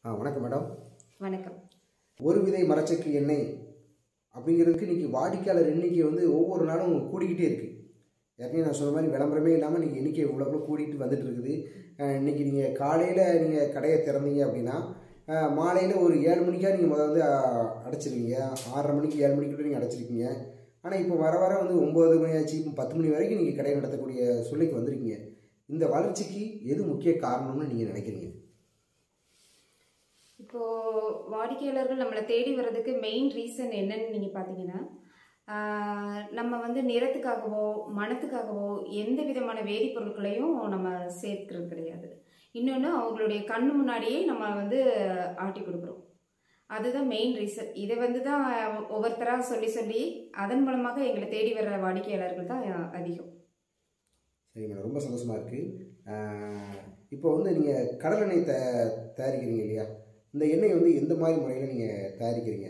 ஆ வணக்கம் மேடம் வணக்கம் ஒரு விதை மரச்செக்கு எண்ணெய் அப்படிங்கிறதுக்கு இன்றைக்கி வாடிக்கையாளர் எண்ணிக்கை வந்து ஒவ்வொரு நாளும் கூடிக்கிட்டே இருக்குது ஏற்கனவே நான் சொன்ன மாதிரி விளம்பரமே இல்லாமல் இன்றைக்கி எண்ணிக்கை இவ்வளோக்குள்ள கூடிட்டு வந்துட்டு இருக்குது அஹ் இன்னைக்கு நீங்கள் காலையில் நீங்கள் கடையை திறந்தீங்க அப்படின்னா மாலையில் ஒரு ஏழு மணிக்காக நீங்கள் முதல்ல வந்து அஹ், அடைச்சிருவீங்க ஆறரை மணிக்கு ஏழு மணிக்கு நீங்கள் அடைச்சிருக்கீங்க ஆனால் இப்போ வர வர வந்து ஒம்பது மணி ஆச்சு இப்போ பத்து மணி வரைக்கும் நீங்கள் கடை நடத்தக்கூடிய சூழ்நிலைக்கு வந்திருக்கீங்க இந்த வளர்ச்சிக்கு எது முக்கிய காரணம்னு நீங்கள் நினைக்கிறீங்க இப்போ வாடிக்கையாளர்கள் நம்மளை தேடி வர்றதுக்கு மெயின் ரீசன் என்னன்னு நீங்க பாத்தீங்கன்னா ஆஹ், நம்ம வந்து நிறத்துக்காகவோ மனத்துக்காகவோ எந்த விதமான வேதிப்பொருட்களையும் நம்ம சேர்க்கிறது கிடையாது இன்னொன்று அவங்களுடைய கண்ணு முன்னாடியே நம்ம வந்து ஆட்டி கொடுக்குறோம் அதுதான் மெயின் ரீசன் இதை வந்து தான் ஒவ்வொருத்தராக சொல்லி சொல்லி அதன் மூலமாக எங்களை தேடி வர்ற வாடிக்கையாளர்கள் தான் அதிகம் சரி மேடம் ரொம்ப சந்தோஷமாக இருக்குது இப்போ வந்து நீங்கள் கடலெண்ணெய் த தயாரிக்கிறீங்க இல்லையா இந்த எண்ணெய் வந்து எந்த மாதிரி முறையில் நீங்கள் தயாரிக்கிறீங்க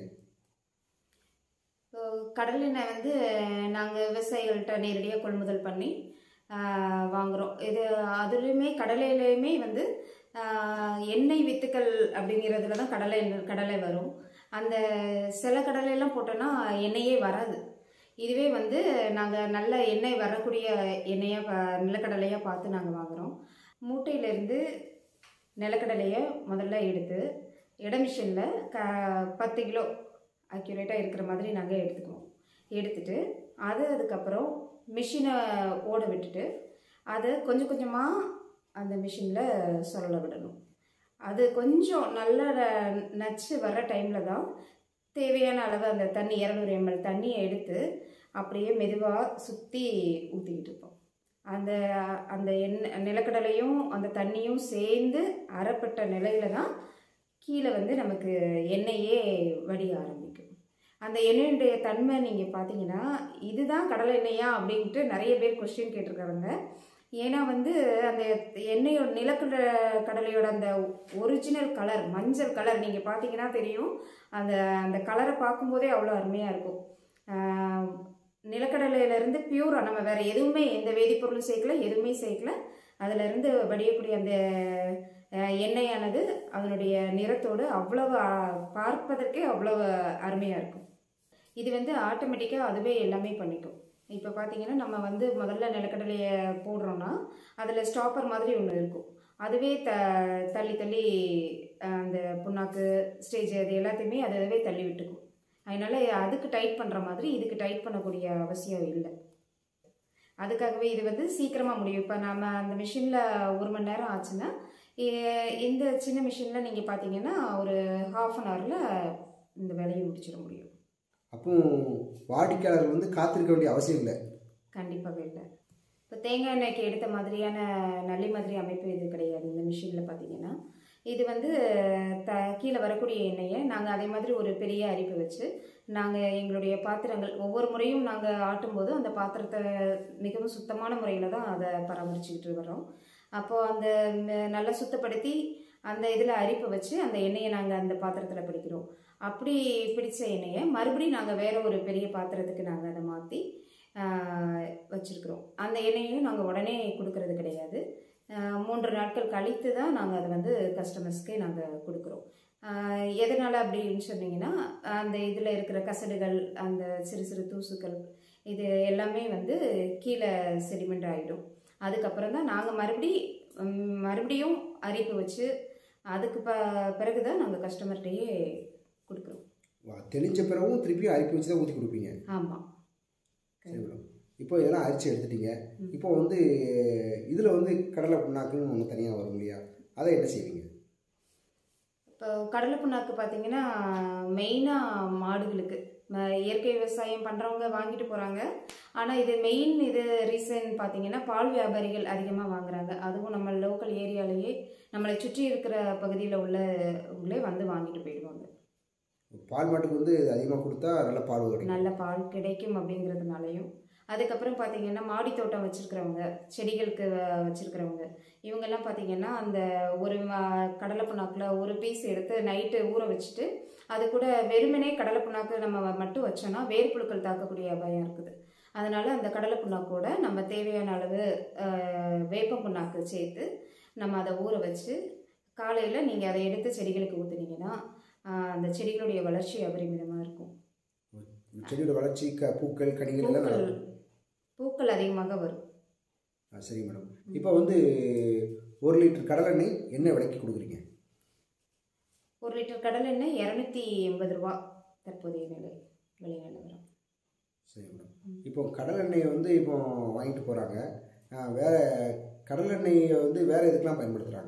ஸோ கடல் எண்ணெய் வந்து நாங்கள் விவசாயிகள்கிட்ட நேரடியாக கொள்முதல் பண்ணி ஆஹ், வாங்குறோம் இது அதுலேயுமே கடலையிலையுமே வந்து ஆஹ், எண்ணெய் வித்துக்கள் அப்படிங்கிறதுல தான் கடலை எண்ணெய் கடலை வரும் அந்த சில கடலையெல்லாம் போட்டோன்னா எண்ணெயே வராது இதுவே வந்து நாங்கள் நல்ல எண்ணெய் வரக்கூடிய எண்ணெயாக பா நிலக்கடலையாக பார்த்து நாங்கள் வாங்குகிறோம் மூட்டையிலேருந்து நிலக்கடலையை முதல்ல எடுத்து இட மிஷினில் க பத்து கிலோ அக்யூரேட்டாக இருக்கிற மாதிரி நாங்கள் எடுத்துக்குவோம் எடுத்துட்டு அது அதுக்கப்புறம் மிஷினை ஓட விட்டுட்டு அதை கொஞ்சம் கொஞ்சமாக அந்த மிஷினில் சுழல விடணும் அது கொஞ்சம் நல்ல ந- நச்சு வர டைமில் தான் தேவையான அளவு அந்த தண்ணி இரநூறு எம்எல் தண்ணியை எடுத்து அப்படியே மெதுவாக சுற்றி ஊற்றிக்கிட்டு இருப்போம் அந்த அந்த எண்ணெய் நிலக்கடலையும் அந்த தண்ணியும் சேர்ந்து அறப்பட்ட நிலையில தான் கீழே வந்து நமக்கு எண்ணெயே வடிய ஆரம்பிக்கும் அந்த எண்ணெயுடைய தன்மை நீங்கள் பார்த்தீங்கன்னா இதுதான் கடலை எண்ணெயா அப்படின்ட்டு நிறைய பேர் கொஸ்டின் கேட்டிருக்காங்க ஏன்னா வந்து அந்த எண்ணெயோட நிலக்கட கடலையோட அந்த ஒரிஜினல் கலர் மஞ்சள் கலர் நீங்கள் பார்த்தீங்கன்னா தெரியும் அந்த அந்த கலரை பார்க்கும்போதே அவ்வளோ அருமையாக இருக்கும் ஆஹ் நிலக்கடலையிலேருந்து பியூராக நம்ம வேறு எதுவுமே எந்த வேதிப்பொருளும் சேர்க்கல எதுவுமே சேர்க்கல அதிலிருந்து வடியக்கூடிய அந்த அஹ், எண்ணெயானது அதனுடைய நிறத்தோடு அவ்வளவு அஹ், பார்ப்பதற்கே அவ்வளவு அருமையாக இருக்கும் இது வந்து ஆட்டோமேட்டிக்காக அதுவே எல்லாமே பண்ணிக்கும் இப்போ பார்த்தீங்கன்னா நம்ம வந்து முதல்ல நிலக்கடலையை போடுறோன்னா அதில் ஸ்டாப்பர் மாதிரி ஒன்று இருக்கும் அதுவே த தள்ளி தள்ளி அஹ், அந்த புண்ணாக்கு ஸ்டேஜ் அது எல்லாத்தையுமே அதுவே தள்ளி விட்டுக்கும் அதனால அதுக்கு டைட் பண்ணுற மாதிரி இதுக்கு டைட் பண்ணக்கூடிய அவசியம் இல்லை அதுக்காகவே இது வந்து சீக்கிரமாக முடியும் இப்போ நம்ம அந்த மிஷினில் ஒரு மணி நேரம் ஆச்சுன்னா இ- இந்த சின்ன மிஷினில் நீங்கள் பார்த்தீங்கன்னா ஒரு ஹாஃப் அன் ஹவரில் இந்த வேலையை முடிச்சிட முடியும் அப்போ வாடிக்கையாளர்கள் வந்து காத்திருக்க வேண்டிய அவசியம் இல்லை கண்டிப்பாக இல்லை இப்போ தேங்காய் எண்ணெய்க்கு எடுத்த மாதிரியான நல்லி மாதிரி அமைப்பு இது கிடையாது இந்த மிஷினில் பார்த்தீங்கன்னா இது வந்து த கீழே வரக்கூடிய எண்ணெயை நாங்கள் அதே மாதிரி ஒரு பெரிய அரிப்பு வச்சு நாங்கள் எங்களுடைய பாத்திரங்கள் ஒவ்வொரு முறையும் நாங்கள் ஆட்டும்போது அந்த பாத்திரத்தை மிகவும் சுத்தமான முறையில் தான் அதை பராமரிச்சுக்கிட்டு வரோம் அப்போது அந்த ந- நல்லா சுத்தப்படுத்தி அந்த இதில் அரிப்பை வச்சு அந்த எண்ணெயை நாங்கள் அந்த பாத்திரத்தில் பிடிக்கிறோம் அப்படி பிடிச்ச எண்ணெயை மறுபடியும் நாங்கள் வேற ஒரு பெரிய பாத்திரத்துக்கு நாங்கள் அதை மாற்றி வச்சுருக்குறோம் அந்த எண்ணெயையும் நாங்கள் உடனே கொடுக்கறது கிடையாது ஆஹ் மூன்று நாட்கள் கழித்து தான் நாங்கள் அதை வந்து கஸ்டமர்ஸ்க்கே நாங்கள் கொடுக்குறோம் ஆஹ் எதனால் அப்படின்னு சொன்னீங்கன்னா அந்த இதில் இருக்கிற கசடுகள் அந்த சிறு சிறு தூசுக்கள் இது எல்லாமே வந்து கீழே செடிமெண்ட் ஆகிடும் அதுக்கப்புறம் தான் நாங்கள் மறுபடி ம், மறுபடியும் அரிப்பு வச்சு அதுக்கு ப பிறகு தான் நாங்கள் கஸ்டமர்கிட்டயே கொடுக்குறோம் வா- தெளிஞ்ச பிறகும் திருப்பியும் அரிப்பி வச்சு தான் ஊற்றி கொடுப்பீங்க ஆமாம் சரி மேடம் இப்போ இதெல்லாம் அரிச்சு எடுத்துட்டீங்க இப்போ வந்து இதில் வந்து கடலை புண்ணாக்குன்னு ஒன்று தனியாக வரும் இல்லையா அதை என்ன செய்வீங்க இப்போ கடலை புண்ணாக்கு பார்த்தீங்கன்னா மெயினாக மாடுகளுக்கு ம- இயற்கை விவசாயம் பண்ணுறவங்க வாங்கிட்டு போகிறாங்க ஆனால் இது மெயின் இது ரீசன் பார்த்தீங்கன்னா பால் வியாபாரிகள் அதிகமாக வாங்குறாங்க அதுவும் நம்ம லோக்கல் ஏரியாலேயே நம்மளை சுற்றி இருக்கிற பகுதியில் உள்ளவங்களே வந்து வாங்கிட்டு போயிடுவாங்க பால் மாட்டுக்கு வந்து அதிகமாக கொடுத்தா நல்ல பால் கிடைக்கும் நல்ல பால் கிடைக்கும் அப்படிங்கிறதுனாலையும் அதுக்கப்புறம் பார்த்தீங்கன்னா மாடி தோட்டம் வச்சுருக்கிறவங்க செடிகளுக்கு வ- வச்சிருக்கிறவங்க இவங்கெல்லாம் பார்த்தீங்கன்னா அந்த ஒரு ம- கடலை புண்ணாக்கில் ஒரு பீஸ் எடுத்து நைட்டு ஊற வச்சுட்டு அது கூட வெறுமனே கடலை புண்ணாக்கு நம்ம மட்டும் வச்சோன்னா வேர்ப்புழுக்கள் தாக்கக்கூடிய அபாயம் இருக்குது அதனால அந்த கடலை புண்ணாக்கோட நம்ம தேவையான அளவு அஹ், வேப்ப புண்ணாக்கு சேர்த்து நம்ம அதை ஊற வச்சு காலையில் நீங்கள் அதை எடுத்து செடிகளுக்கு ஊற்றுனீங்கன்னா அந்த செடிகளுடைய வளர்ச்சி அபரிமிதமாக இருக்கும் செடியோட வளர்ச்சி க பூக்கள் கனிகள் எல்லாம் பூக்கள் நல்லா பூக்கள் அதிகமாக வரும் ஆ, சரி மேடம் இப்போ வந்து ஒரு லிட்டர் கடலெண்ணெய் என்ன விலைக்கு கொடுக்குறீங்க ஒரு லிட்டர் கடல் எண்ணெய் இரநூத்தி எண்பது ரூபா தற்போதைய நிலை விலை நிலவரம் சரி மேடம் இப்போ கடலெண்ணெயை வந்து இப்போ வாங்கிட்டு போகிறாங்க வேற கடலெண்ணெயை வந்து வேற எதுக்கெல்லாம் பயன்படுத்துகிறாங்க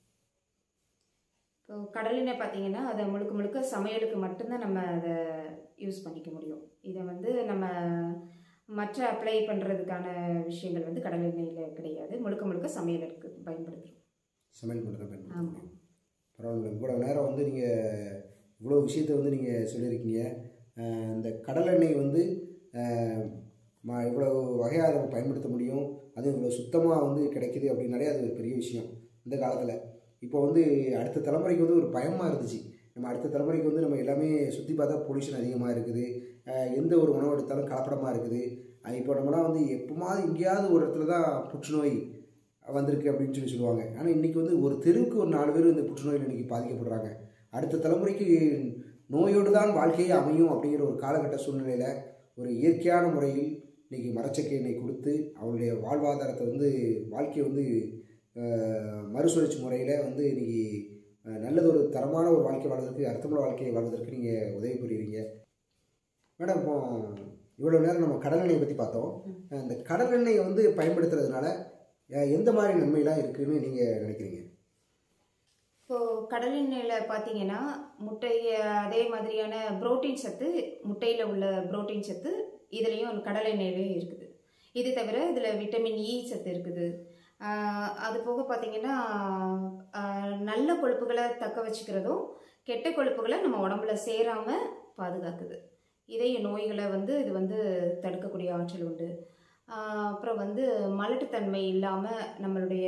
இப்போ கடல் எண்ணெய் பார்த்தீங்கன்னா அதை முழுக்க முழுக்க சமையலுக்கு மட்டும்தான் நம்ம அதை யூஸ் பண்ணிக்க முடியும் இதை வந்து நம்ம மற்ற அப்ளை பண்ணுறதுக்கான விஷயங்கள் வந்து கடல் எண்ணெயில் கிடையாது முழுக்க முழுக்க சமையலுக்கு பயன்படுத்துகிறோம் சமையல் மட்டும் தான் பயன்படுத்த ஆமாம் முடியும் பரவாயில்ல இவ்வளோ நேரம் வந்து நீங்கள் இவ்வளோ விஷயத்த வந்து நீங்கள் சொல்லியிருக்கீங்க அஹ் இந்த கடலெண்ணெய் வந்து அஹ், ம- இவ்வளோ வகையாக நம்ம பயன்படுத்த முடியும் அதுவும் இவ்வளோ சுத்தமாக வந்து கிடைக்குது அப்படின்னாலே அது ஒரு பெரிய விஷயம் இந்த காலத்தில் இப்போ வந்து அடுத்த தலைமுறைக்கு வந்து ஒரு பயமாக இருந்துச்சு நம்ம அடுத்த தலைமுறைக்கு வந்து நம்ம எல்லாமே சுற்றி பார்த்தா பொல்யூஷன் அதிகமாக இருக்குது அஹ் எந்த ஒரு உணவு எடுத்தாலும் கலப்படமாக இருக்குது அஹ் இப்போ நம்மலாம் வந்து எப்போமாவது எங்கேயாவது ஒரு இடத்துல தான் புற்றுநோய் வந்திருக்கு அப்படின்னு சொல்லி சொல்லுவாங்க ஆனால் இன்றைக்கி வந்து ஒரு தெருவுக்கு ஒரு நாலு பேர் இந்த புற்றுநோயில் இன்றைக்கி பாதிக்கப்படுறாங்க அடுத்த தலைமுறைக்கு நோயோடு தான் வாழ்க்கையே அமையும் அப்படிங்கிற ஒரு காலகட்ட சூழ்நிலையில் ஒரு இயற்கையான முறையில் இன்றைக்கி மரச்செக்கு எண்ணெய் கொடுத்து அவங்களுடைய வாழ்வாதாரத்தை வந்து வாழ்க்கையை வந்து அஹ், மறுசுழற்சி முறையில் வந்து இன்றைக்கி நல்லது ஒரு தரமான ஒரு வாழ்க்கை வாழ்வதற்கு அர்த்தமுள்ள வாழ்க்கையை வாழ்வதற்கு நீங்கள் உதவி புரியுறீங்க மேடம் இப்போ இவ்வளோ நேரம் நம்ம கடலெண்ணெயை பற்றி பார்த்தோம் இந்த கடலெண்ணெயை வந்து பயன்படுத்துறதுனால அஹ், எந்த மாதிரி நன்மைலாம் இருக்குன்னு நீங்கள் நினைக்கிறீங்க இப்போது கடல் எண்ணெயில் பார்த்தீங்கன்னா முட்டை அதே மாதிரியான புரோட்டீன் சத்து முட்டையில் உள்ள புரோட்டீன் சத்து இதுலேயும் கடல் எண்ணெயிலையும் இருக்குது இது தவிர இதில் விட்டமின் இ சத்து இருக்குது ஆஹ் அது போக பார்த்தீங்கன்னா ஆஹ் நல்ல கொழுப்புகளை தக்க வச்சுக்கிறதும் கெட்ட கொழுப்புகளை நம்ம உடம்புல சேராமல் பாதுகாக்குது இதய நோய்களை வந்து இது வந்து தடுக்கக்கூடிய ஆற்றல் உண்டு ஆஹ் அப்புறம் வந்து மலட்டுத்தன்மை இல்லாமல் நம்மளுடைய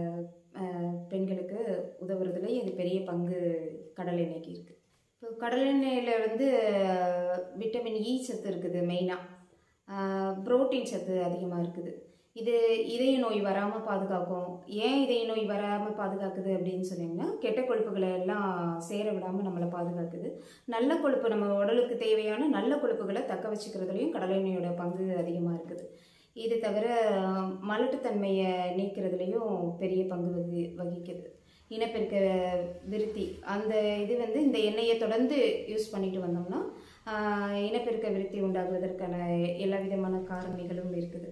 ஆஹ் பெண்களுக்கு உதவுறதுல இது பெரிய பங்கு கடல் எண்ணெய்க்கு இருக்குது இப்போ கடல் எண்ணெயில் வந்து விட்டமின் இ சத்து இருக்குது மெயினாக புரோட்டீன் சத்து அதிகமாக இருக்குது இது இதய நோய் வராமல் பாதுகாக்கும் ஏன் இதய நோய் வராமல் பாதுகாக்குது அப்படின்னு சொன்னீங்கன்னா கெட்ட கொழுப்புகளை எல்லாம் சேர விடாமல் நம்மளை பாதுகாக்குது நல்ல கொழுப்பு நம்ம உடலுக்கு தேவையான நல்ல கொழுப்புகளை தக்க வச்சுக்கிறதுலையும் கடல் எண்ணெயோட பங்கு அதிகமாக இருக்குது இது தவிர மலட்டுத்தன்மையை நீக்கிறதுலையும் பெரிய பங்கு வகி வகிக்குது இனப்பெருக்க விருத்தி அந்த இது வந்து இந்த எண்ணெயை தொடர்ந்து யூஸ் பண்ணிட்டு வந்தோம்னா ஆஹ், இனப்பெருக்க விருத்தி உண்டாகுவதற்கான எல்லா விதமான காரணிகளும் இருக்குது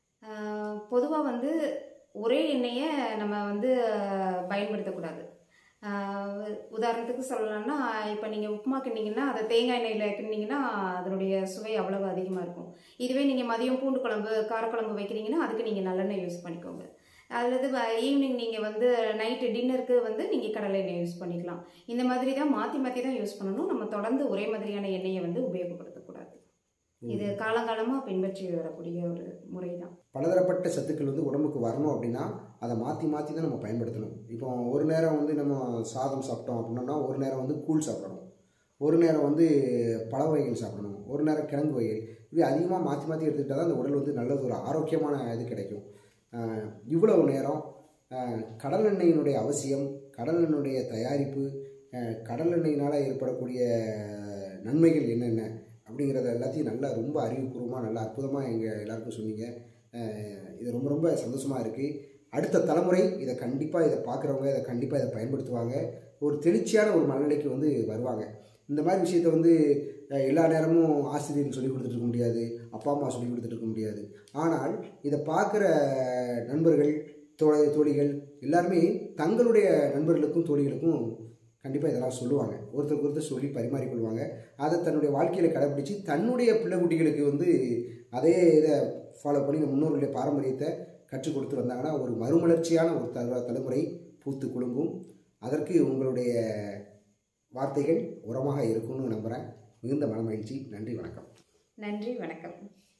பொதுவாக வந்து ஒரே எண்ணெயை நம்ம வந்து ஆஹ், பயன்படுத்தக்கூடாது ஆஹ், உதாரணத்துக்கு சொல்லலாம்னா இப்போ நீங்கள் உப்புமா கிண்டிங்கன்னா அதை தேங்காய் எண்ணெயில் கிண்டிங்கன்னா அதனுடைய சுவை அவ்வளவு அதிகமாக இருக்கும் இதுவே நீங்கள் மதியம் பூண்டு குழம்பு காரக்குழம்பு வைக்கிறீங்கன்னா அதுக்கு நீங்கள் நல்லெண்ணெய் யூஸ் பண்ணிக்கோங்க அல்லது ஈவினிங் நீங்கள் வந்து நைட்டு டின்னருக்கு வந்து நீங்கள் கடலை எண்ணெய் யூஸ் பண்ணிக்கலாம் இந்த மாதிரி தான் மாற்றி மாற்றி தான் யூஸ் பண்ணணும் நம்ம தொடர்ந்து ஒரே மாதிரியான எண்ணெயை வந்து உபயோகப்படுத்தக்கூடாது இது காலங்காலமாக பின்பற்றி வரக்கூடிய ஒரு முறை தான் பலதரப்பட்ட சத்துக்கள் வந்து உடம்புக்கு வரணும் அப்படின்னா அதை மாற்றி மாற்றி தான் நம்ம பயன்படுத்தணும் இப்போ ஒரு நேரம் வந்து நம்ம சாதம் சாப்பிட்டோம் அப்படின்னோம்னா ஒரு நேரம் வந்து கூழ் சாப்பிடணும் ஒரு நேரம் வந்து பழ வகைகள் சாப்பிடணும் ஒரு நேரம் கிழங்கு வகைகள் இப்படி அதிகமாக மாற்றி மாற்றி எடுத்துக்கிட்டால் தான் அந்த உடல் வந்து நல்லது ஒரு ஆரோக்கியமான இது கிடைக்கும் ஆஹ் இவ்வளவு நேரம் ஆஹ் கடல் எண்ணெயினுடைய அவசியம் கடல் எண்ணெயுடைய தயாரிப்பு ஆஹ் கடல் எண்ணெயினால் ஏற்படக்கூடிய நன்மைகள் என்னென்ன அப்படிங்கிறத எல்லாத்தையும் நல்லா ரொம்ப அறிவுபூர்வமாக நல்லா அற்புதமாக எங்கள் எல்லாருக்கும் சொன்னீங்க ஆஹ் இது ரொம்ப ரொம்ப சந்தோஷமாக இருக்குது அடுத்த தலைமுறை இதை கண்டிப்பாக இதை பார்க்குறவங்க இதை கண்டிப்பாக இதை பயன்படுத்துவாங்க ஒரு தெளிச்சியான ஒரு மனநிலைக்கு வந்து வருவாங்க இந்த மாதிரி விஷயத்த வந்து அஹ், எல்லா நேரமும் ஆசிரியர் சொல்லி கொடுத்துட்டு இருக்க முடியாது அப்பா அம்மா சொல்லி கொடுத்துட்டு இருக்க முடியாது ஆனால் இதை பார்க்குற நண்பர்கள் தோழ தோழிகள் எல்லாருமே தங்களுடைய நண்பர்களுக்கும் தோழிகளுக்கும் கண்டிப்பாக இதெல்லாம் சொல்லுவாங்க ஒருத்தருக்கு ஒருத்தர் சொல்லி பரிமாறிக்கொள்வாங்க அதை தன்னுடைய வாழ்க்கையில் கடைப்பிடிச்சு தன்னுடைய பிள்ளை குட்டிகளுக்கு வந்து அதே இதை ஃபாலோ பண்ணி நம்ம முன்னோர்களுடைய பாரம்பரியத்தை கற்றுக் கொடுத்து வந்தாங்கன்னா ஒரு மறுமலர்ச்சியான ஒரு தல தலைமுறை பூத்து குலுங்கும் அதற்கு உங்களுடைய வார்த்தைகள் உரமாக இருக்கும்னு நம்புகிறேன் மிகுந்த மனமகிழ்ச்சி நன்றி வணக்கம் நன்றி வணக்கம்